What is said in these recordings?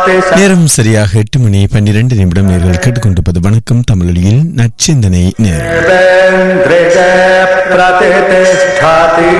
प्रतिशत நேரம் சரியாக எட்டு மணி பன்னிரண்டு நிமிடம் நேர்கள் கேட்டுக்கொண்டிருப்பது வணக்கம் தமிழொலியில் நச்சிந்தனை நேரம் देवेन्द्रिज प्रतिष्ठति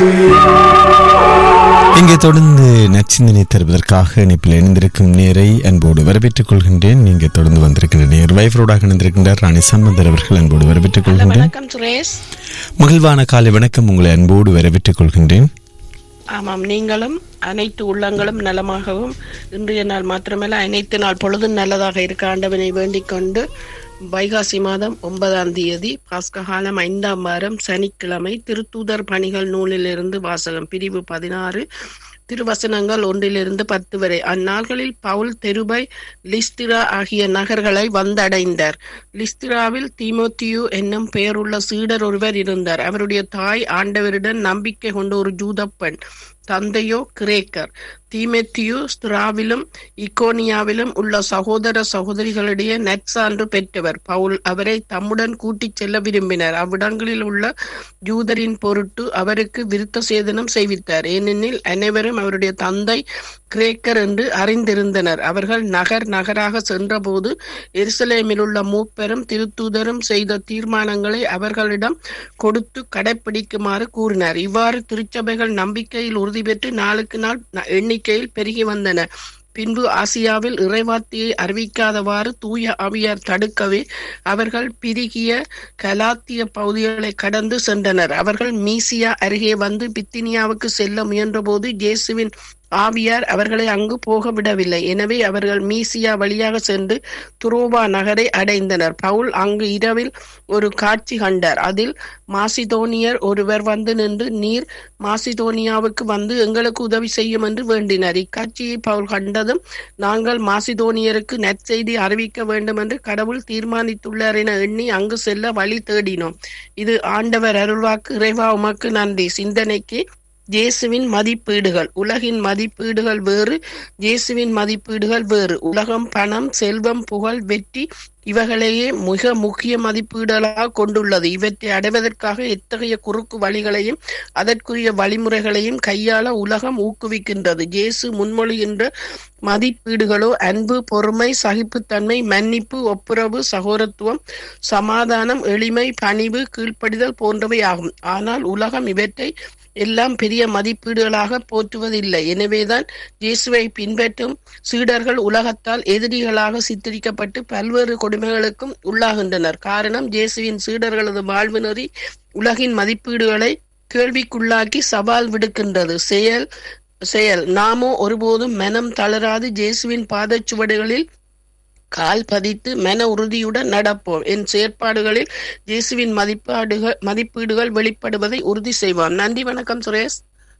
இங்கே தொடர்ந்து நச்சிந்தனை தருவதற்காக இணைப்பில் இணைந்திருக்கும் நேரை அன்போடு வரவேற்றுக் கொள்கின்றேன் நீங்க தொடர்ந்து வந்திருக்கின்ற நேர் வைஃபரோடாக இணைந்திருக்கின்றார் ராணி சம்பந்தர் அவர்கள் அன்போடு வரவேற்றுக் ஹலோ கொள்கின்றேன் வணக்கம் சுரேஷ் மகிழ்வான காலை வணக்கம் உங்களை அன்போடு வரவேற்றுக் கொள்கின்றேன் ஆமாம் நீங்களும் அனைத்து உள்ளங்களும் நலமாகவும் இன்றைய நாள் மாத்திரமல்ல அனைத்து நாள் பொழுதும் நல்லதாக இருக்க ஆண்டவனை வேண்டிக் கொண்டு வைகாசி மாதம் ஒன்பதாம் தேதி பாஸ்ககாலம் ஐந்தாம் வாரம் சனிக்கிழமை திருத்தூதர் பணிகள் நூலிலிருந்து வாசகம் பிரிவு பதினாறு திருவசனங்கள் ஒன்றிலிருந்து பத்து வரை அந்நாள்களில் பவுல் தெருபை லிஸ்திரா ஆகிய நகர்களை வந்தடைந்தார் லிஸ்திராவில் தீமோத்தியு என்னும் பெயருள்ள சீடர் ஒருவர் இருந்தார் அவருடைய தாய் ஆண்டவரிடம் நம்பிக்கை கொண்ட ஒரு ஜூதப்பெண் தந்தையோ கிரேக்கர் தீமெத்தியு ஸ்திராவிலும் இக்கோனியாவிலும் உள்ள சகோதர சகோதரிகளிடையே நற்சான்று பெற்றவர் பவுல் அவரை தம்முடன் கூட்டிச் செல்ல விரும்பினர் அவ்விடங்களில் உள்ள யூதரின் பொருட்டு அவருக்கு விருத்த சேதனம் செய்வித்தார் ஏனெனில் அனைவரும் அவருடைய தந்தை கிரேக்கர் என்று அறிந்திருந்தனர் அவர்கள் நகர் நகராக சென்றபோது எருசலேமில் உள்ள மூப்பரும் திருத்தூதரும் செய்த தீர்மானங்களை அவர்களிடம் கொடுத்து கடைப்பிடிக்குமாறு கூறினார் இவ்வாறு திருச்சபைகள் நம்பிக்கையில் உறுதி பெற்று நாளுக்கு நாள் ந- எண்ணிக்கையில் பெருகி வந்தன பின்பு ஆசியாவில் இறைவார்த்தையை அறிவிக்காதவாறு தூய ஆவியார் தடுக்கவே அவர்கள் பிரிகிய கலாத்திய பகுதிகளை கடந்து சென்றனர் அவர்கள் மீசியா அருகே வந்து பித்தினியாவுக்கு செல்ல முயன்றபோது இயேசுவின் ஆவியார் அவர்களை அங்கு போக விடவில்லை எனவே அவர்கள் மீசியா வழியாக சென்று துரோவா நகரை அடைந்தனர் பவுல் அங்கு இரவில் ஒரு காட்சி கண்டார் அதில் மாசிதோனியர் ஒருவர் வந்து நின்று நீர் மாசிதோனியாவுக்கு வந்து எங்களுக்கு உதவி செய்யும் என்று வேண்டினார் இக்காட்சியை பவுல் கண்டதும் நாங்கள் மாசிதோனியருக்கு நற்செய்தி அறிவிக்க வேண்டும் என்று கடவுள் தீர்மானித்துள்ளார் என எண்ணி அங்கு செல்ல வழி தேடினோம் இது ஆண்டவர் அருள்வாக்கு இறைவா உமக்கு நன்றி சிந்தனைக்கு இயேசுவின் மதிப்பீடுகள் உலகின் மதிப்பீடுகள் வேறு இயேசுவின் மதிப்பீடுகள் வேறு உலகம் பணம் செல்வம் புகழ் வெற்றி இவைகளையே மிக முக்கிய மதிப்பீடுகளாக கொண்டுள்ளது இவற்றை அடைவதற்காக எத்தகைய குறுக்கு வழிகளையும் அதற்குரிய வழிமுறைகளையும் கையாள உலகம் ஊக்குவிக்கின்றது இயேசு முன்மொழிகின்ற மதிப்பீடுகளோ அன்பு பொறுமை சகிப்புத்தன்மை மன்னிப்பு ஒப்புரவு சகோதரத்துவம் சமாதானம் எளிமை பணிவு கீழ்ப்படிதல் போன்றவை ஆகும் ஆனால் உலகம் இவற்றை எல்லாம் பெரிய மதிப்பீடுகளாக போற்றுவதில்லை எனவேதான் இயேசுவை பின்பற்றும் சீடர்கள் உலகத்தால் எதிரிகளாக சித்தரிக்கப்பட்டு பல்வேறு கொடுமைகளுக்கும் உள்ளாகின்றனர் காரணம் இயேசுவின் சீடர்களது வாழ்வு நெறி உலகின் மதிப்பீடுகளை கேள்விக்குள்ளாக்கி சவால் விடுக்கின்றது செயல் செயல் நாமோ ஒருபோதும் மனம் தளராது இயேசுவின் பாதச்சுவடுகளில் கால் பதித்து மன உறுதியுடன் நடப்போம் என் செயற்பாடுகளில் இயேசுவின் மதிப்பாடுகள் மதிப்பீடுகள் வெளிப்படுவதை உறுதி செய்வோம் நன்றி வணக்கம் சுரேஷ்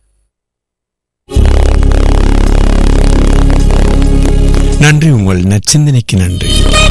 நன்றி உங்கள் நச்சிந்தனைக்கு நன்றி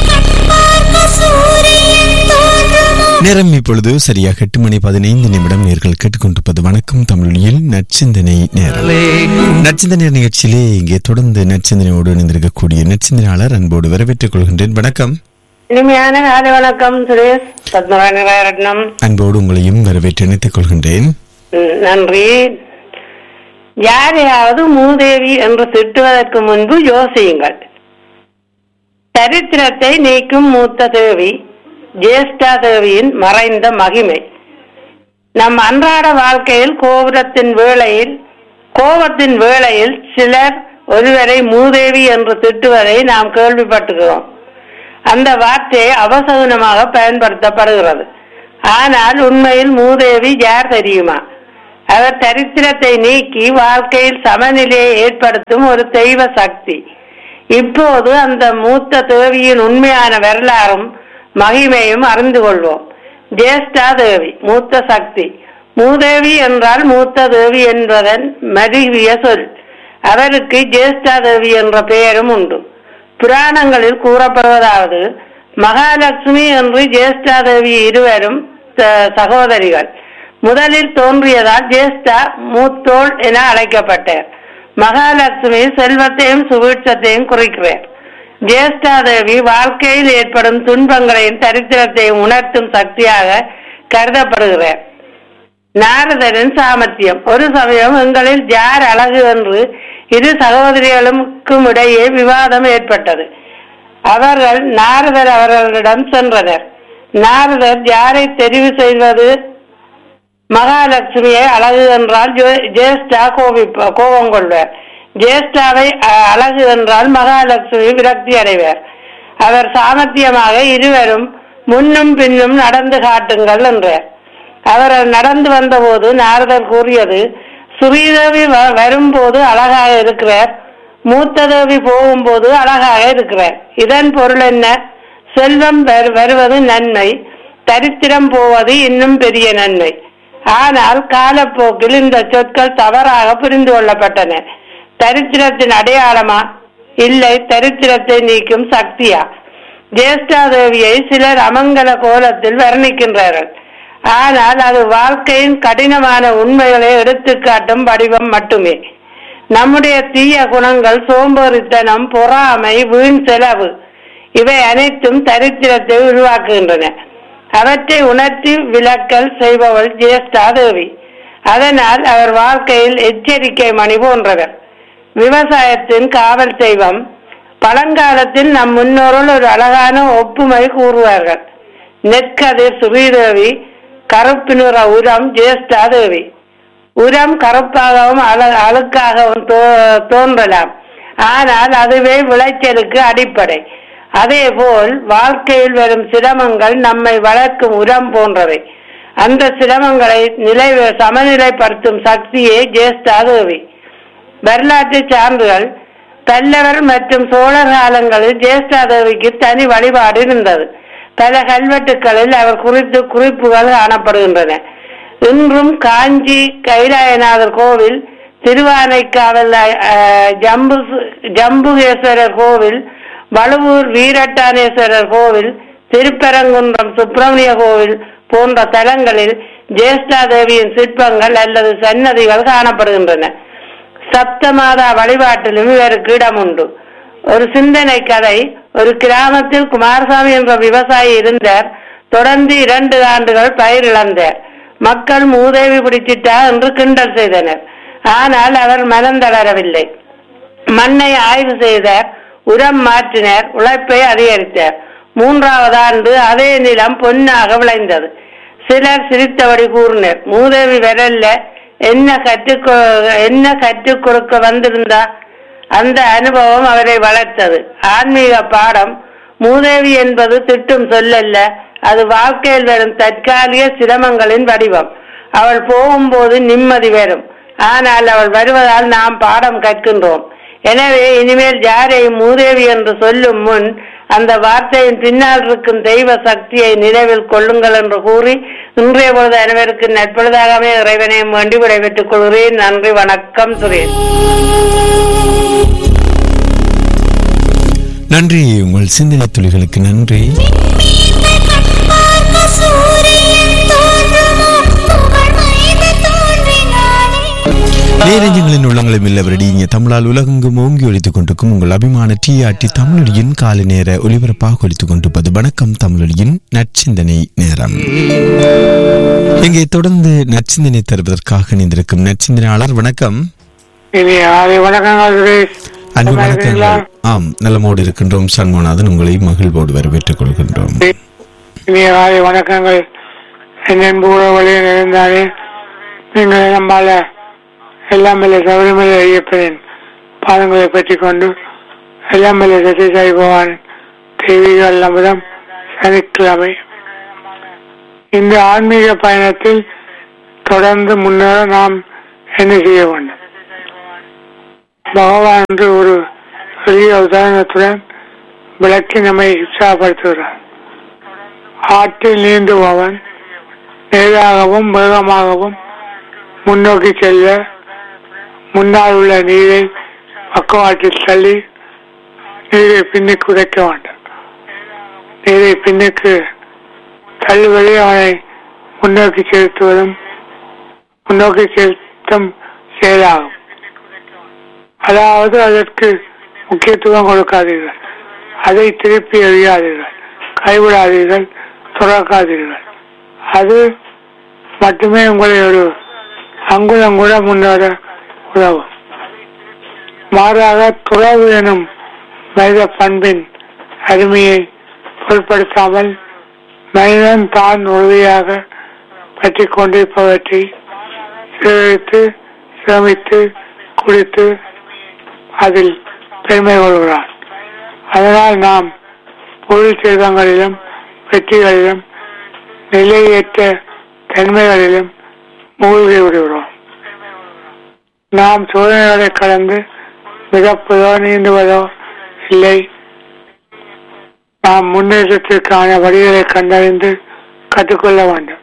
நேரம் இப்பொழுது சரியாக எட்டு மணி பதினைந்து நிமிடம் நேர்கள் கேட்டுக்கொண்டிருப்பது வணக்கம் தமிழொலியில் நச்சிந்தனை நேரம் நச்சிந்தனை நிகழ்ச்சியிலே இங்கே தொடர்ந்து நச்சிந்தனையோடு இணைந்திருக்கக்கூடிய நச்சிந்தனையாளர் அன்போடு வரவேற்றுக் கொள்கின்றேன் வணக்கம் இனிமையான காலை வணக்கம் சுரேஷ் பத்மராணி ராயரட்னம் அன்போடு உங்களையும் வரவேற்று இணைத்துக் கொள்கின்றேன் ம், நன்றி யாரையாவது மூதேவி என்று திட்டுவதற்கு முன்பு யோசியுங்கள் சரித்திரத்தை நீக்கும் மூத்த தேவி ஜேஷ்டா தேவியின் மறைந்த மகிமை நம் அன்றாட வாழ்க்கையில் கோபுரத்தின் வேளையில் கோபத்தின் வேளையில் சிலர் ஒருவரை மூதேவி என்று திட்டுவதை நாம் கேள்விப்பட்டுகிறோம் அந்த வார்த்தை அவசகுனமாக பயன்படுத்தப்படுகிறது ஆனால் உண்மையில் மூதேவி யார் தெரியுமா அவர் சரித்திரத்தை நீக்கி வாழ்க்கையில் சமநிலையை ஏற்படுத்தும் ஒரு தெய்வ சக்தி இப்போது அந்த மூத்த தேவியின் உண்மையான வரலாறும் மகிமையும் அறிந்து கொள்வோம் ஜேஷ்டா தேவி மூத்த சக்தி மூதேவி என்றால் மூத்த தேவி என்பதன் மருவிய சொல் அவருக்கு ஜேஷ்டா தேவி என்ற பெயரும் உண்டு புராணங்களில் கூறப்படுவதாவது மகாலட்சுமி என்று ஜேஷ்டா தேவி இருவரும் ச- சகோதரிகள் முதலில் தோன்றியதால் ஜேஷ்டா மூத்தோள் என அழைக்கப்பட்டார் மகாலட்சுமி செல்வத்தையும் சுபீட்சத்தையும் குறிக்கிறார் ஜேஷ்டாதேவி வாழ்க்கையில் ஏற்படும் துன்பங்களையும் சரித்திரத்தையும் உணர்த்தும் சக்தியாக கருதப்படுகிறார் நாரதரின் சாமர்த்தியம் ஒரு சமயம் எங்களில் யார் அழகு என்று இரு சகோதரிகளுக்கும் இடையே விவாதம் ஏற்பட்டது அவர்கள் நாரதர் அவர்களிடம் சென்றனர் நாரதர் யாரை தெரிவு செய்வது மகாலட்சுமியை அழகு என்றால் ஜோ- ஜேஷ்டா கோவி கோபம் கொள்வார் ஜேஷ்டாவை அ- அழகு என்றால் மகாலட்சுமி விரக்தி அடைவார் அவர் சாமர்த்தியமாக இருவரும் முன்னும் பின்னும் நடந்து காட்டுங்கள் என்றார் அவர் நடந்து வந்தபோது நாரதர் கூறியது ஸ்ரீதேவி வ- வரும்போது அழகாக இருக்கிறார் மூத்த தேவி போகும்போது அழகாக இருக்கிறார் இதன் பொருள் என்ன செல்வம் வரு- வருவது நன்மை தரித்திரம் போவது இன்னும் பெரிய நன்மை ஆனால் காலப்போக்கில் இந்த சொற்கள் தவறாக புரிந்து கொள்ளப்பட்டன தரித்திரத்தின் அடையாளமா இல்லை தரித்திரத்தை நீக்கும் சக்தியா ஜேஷ்டாதேவியை சிலர் அமங்கல கோலத்தில் வர்ணிக்கின்றார்கள் ஆனால் அது வாழ்க்கையின் கடினமான உண்மைகளை எடுத்துக்காட்டும் வடிவம் மட்டுமே நம்முடைய தீய குணங்கள் சோம்பேறித்தனம் பொறாமை வீண் செலவு இவை அனைத்தும் தரித்திரத்தை உருவாக்குகின்றன அவற்றை உணர்த்தி விலக்கல் செய்பவள் ஜேஷ்டாதேவி அதனால் அவர் வாழ்க்கையில் எச்சரிக்கை மணி போன்றவர் விவசாயத்தின் காவல் தெய்வம் பழங்காலத்தில் நம் முன்னோர்கள் ஒரு அழகான ஒப்புமை கூறுவார்கள் நெற்கதிர் ஸ்ரீதேவி கருப்பு நிற உரம் ஜேஷ்டாதேவி உரம் கருப்பாகவும் அழ- அழுக்காகவும் தோ- தோன்றலாம் ஆனால் அதுவே விளைச்சலுக்கு அடிப்படை அதேபோல் வாழ்க்கையில் வரும் சிரமங்கள் நம்மை வளர்க்கும் உரம் போன்றவை அந்த சிரமங்களை நிலை சமநிலைப்படுத்தும் சக்தியே ஜேஷ்டாதேவி வரலாற்று சான்றுகள் பல்லவர் மற்றும் சோழர் காலங்களில் ஜேஷ்டாதேவிக்கு தனி வழிபாடு இருந்தது பல கல்வெட்டுகளில் அவர் குறித்து குறிப்புகள் காணப்படுகின்றன இன்றும் காஞ்சி கைலாயநாதர் கோவில் திருவானைக்காவல் அஹ், ஜம்பு ஜம்புகேஸ்வரர் கோவில் வழுவூர் வீரட்டானேஸ்வரர் கோவில் திருப்பரங்குன்றம் சுப்பிரமணிய கோவில் போன்ற தலங்களில் ஜேஷ்டாதேவியின் சிற்பங்கள் அல்லது சன்னதிகள் காணப்படுகின்றன சப்தமாதா வழிபாட்டிலும் இவருக்கு இடம் உண்டு ஒரு சிந்தனை கதை ஒரு கிராமத்தில் குமாரசாமி என்ற விவசாயி இருந்தார் தொடர்ந்து இரண்டு ஆண்டுகள் பயிர் இழந்தார் மக்கள் மூதேவி பிடிச்சிட்டா என்று கிண்டல் செய்தனர் ஆனால் அவர் மனம் தளரவில்லை மண்ணை ஆய்வு செய்தார் உரம் மாற்றினார் உழைப்பை அதிகரித்தார் மூன்றாவது ஆண்டு அதே நிலம் பொன்னாக விளைந்தது சிலர் சிரித்தபடி கூறினர் மூதேவி விரல்ல என்ன கற்றுக் என்ன கற்றுக் கொடுக்க வந்திருந்தா அந்த அனுபவம் அவரை வளர்த்தது ஆன்மீக பாடம் மூதேவி என்பது திட்டும் சொல்லல்ல அது வாழ்க்கையில் வரும் தற்காலிக சிரமங்களின் வடிவம் அவள் போகும்போது நிம்மதி வரும் ஆனால் அவள் வருவதால் நாம் பாடம் கற்கின்றோம் எனவே இனிமேல் யாரையும் மூதேவி என்று சொல்லும் முன் அந்த வார்த்தையின் பின்னால் இருக்கும் தெய்வ சக்தியை நினைவில் கொள்ளுங்கள் என்று கூறி இன்றைய பொழுது அனைவருக்கு நட்பொழுதாகவே இறைவனையும் வேண்டி விடைபெற்றுக் கொள்கிறேன் நன்றி வணக்கம் சுரேஷ் நன்றி உங்கள் சிந்தனை துளிகளுக்கு நன்றி நேரஞ்சங்களின் உள்ளங்களும் இல்லவரடி இங்கே தமிழால் உலகெங்கும் ஓங்கி ஒழித்துக் கொண்டிருக்கும் உங்கள் அபிமான டிஆர்டி தமிழொலியின் காலை நேர ஒலிபரப்பாக ஒழித்துக் கொண்டிருப்பது வணக்கம் தமிழொலியின் நற்சிந்தனை நேரம் இங்கே தொடர்ந்து நற்சிந்தனை தருவதற்காக இணைந்திருக்கும் நற்சிந்தனையாளர் வணக்கம் இனி ஆலை வணக்கங்கள் சுரேஷ் அன்பு நல்லா இருக்கீங்களா? வணக்கங்கள் ஆம் நலமோடு இருக்கின்றோம் சண்முகநாதன் உங்களை மகிழ்வோடு வரவேற்றுக் கொள்கின்றோம் இனி ஆலை வணக்கங்கள் என் அன்பு உறவுகளே இருந்தாலே நீங்கள் நம்மால எல்லாம் மேலே சபரிமலை ஐயப்பனின் பாதங்களை பற்றிக் கொண்டு எல்லாம் மேலே சத்யசாய் பகவான் தெய்வீக அம்பதம் சனிக்கிழமை இந்த ஆன்மீக பயணத்தில் தொடர்ந்து முன்னேற நாம் என்ன செய்ய வேண்டும் பகவான் என்று ஒரு எளிய உதாரணத்துடன் விளக்கி நம்மை உற்சாகப்படுத்துகிறார் ஆற்றில் நீந்துபவன் நேராகவும் வேகமாகவும் முன்னோக்கி செல்ல முன்னால் உள்ள நீரை பக்கவாட்டில் தள்ளி நீரை பின்னுக்கு உதைக்க வேண்டும் நீரை பின்னுக்கு தள்ளுவதே அவனை முன்னோக்கி செலுத்துவதும் முன்னோக்கி செலுத்தும் செயலாகும் அதாவது அதற்கு முக்கியத்துவம் கொடுக்காதீர்கள் அதை திருப்பி எறியாதீர்கள் கைவிடாதீர்கள் துறக்காதீர்கள் அது மட்டுமே உங்களை ஒரு அங்குலம் கூட முன்னேற உதவும் மாறாக துறவு எனும் மனித பண்பின் அருமையை பொருட்படுத்தாமல் மனிதன் தான் உறுதியாக பற்றி கொண்டிருப்பவற்றை சேகரித்து சிரமித்து குடித்து அதில் பெருமை கொள்கிறான் அதனால் நாம் பொருள் செல்வங்களிலும் வெற்றிகளிலும் நிலையற்ற தன்மைகளிலும் மூழ்கி விடுகிறோம் நாம் சோதனைகளை கடந்து மிதப்பதோ நீந்துவதோ இல்லை நாம் முன்னேற்றத்திற்கான வழிகளை கண்டறிந்து கற்றுக்கொள்ள வேண்டும்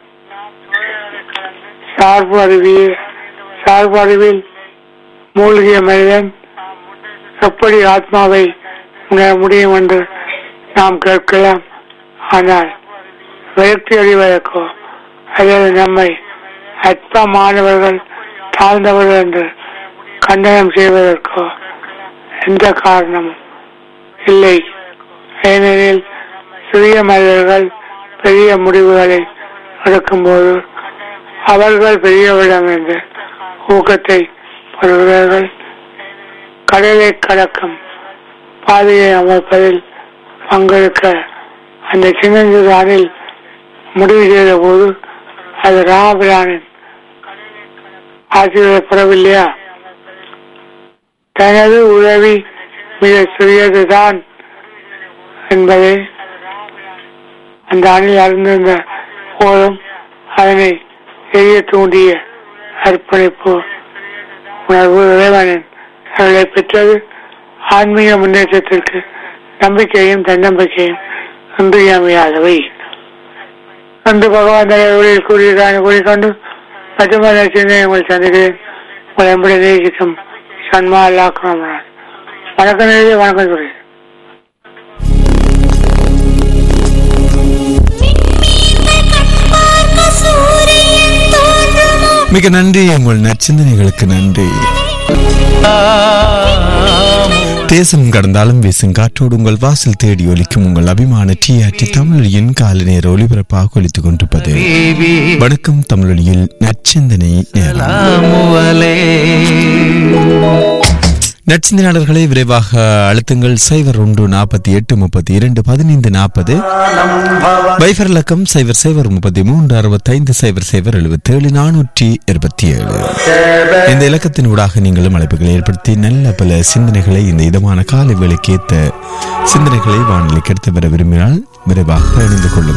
சார்பு அறிவியல் சார்பு அறிவில் மூழ்கிய மனிதன் எப்படி ஆத்மாவை உணர முடியும் என்று நாம் கேட்கலாம் ஆனால் விரக்தி அடைவதற்கோ அல்லது நம்மை அற்பமானவர்கள் தாழ்ந்தவர்கள் என்று கண்டனம் செய்வதற்கோ எந்த காரணமும் இல்லை ஏனெனில் சிறிய மனிதர்கள் பெரிய முடிவுகளை எடுக்கும்போது அவர்கள் பெரியவரிடம் என்று ஊக்கத்தை பெறுகிறார்கள் கடலை கடக்கும் பாதையை அமைப்பதில் பங்கெடுக்க அந்த சின்னஞ்சிறானில் முடிவு செய்த போது அது ராமபிரானின் ஆசீர்வாத பெறவில்லையா தனது உதவி மிக சிறியதுதான் என்பதை அந்த அணில் அறிந்திருந்த போதும் அதனை எரிய தூண்டிய அர்ப்பணிப்பு உணர்வு இறைவனின் அவர்களை பெற்றது ஆன்மீக முன்னேற்றத்திற்கு நம்பிக்கையும் தன்னம்பிக்கையும் இன்றியமையாதவை என்று பகவான் தலைவர்களில் கூறியிருக்காங்க கூறிக்கொண்டு மற்றமல்ல சிந்தனை உங்களை சந்திக்கிறேன் உங்களை எப்படி நேசிக்கும் சன்மா அல்லாக்கிறோம் வணக்கம் நேரே வணக்கம் சொல்கிறேன் மிக நன்றி உங்கள் நற்சிந்தனைகளுக்கு நன்றி தேசம் கடந்தாலும் வீசும் காற்றோடு உங்கள் வாசல் தேடி ஒலிக்கும் உங்கள் அபிமான டிஆர்டி தமிழொலியின் காலை நேர ஒளிபரப்பாக ஒலித்துக் கொண்டிருப்பது வணக்கம் தமிழொலியில் நற்சிந்தனை நேரம் நற்சிந்தனையாளர்களை விரைவாக அழுத்துங்கள் சைபர் ஒன்று நாற்பத்தி எட்டு முப்பத்தி இரண்டு பதினைந்து நாற்பது வைஃபர் இலக்கம் சைபர் சைபர் முப்பத்தி மூன்று அறுபத்தைந்து சைபர் சைபர் எழுபத்தி ஏழு நானூற்றி இருபத்தி ஏழு இந்த இலக்கத்தின் ஊடாக நீங்களும் அழைப்புகளை ஏற்படுத்தி நல்ல பல சிந்தனைகளை இந்த இதமான காலை வேலைக்கு ஏற்ற சிந்தனைகளை வானிலைக்கு எடுத்து வர விரும்பினால் விரைவாக இணைந்து கொள்ளுங்கள்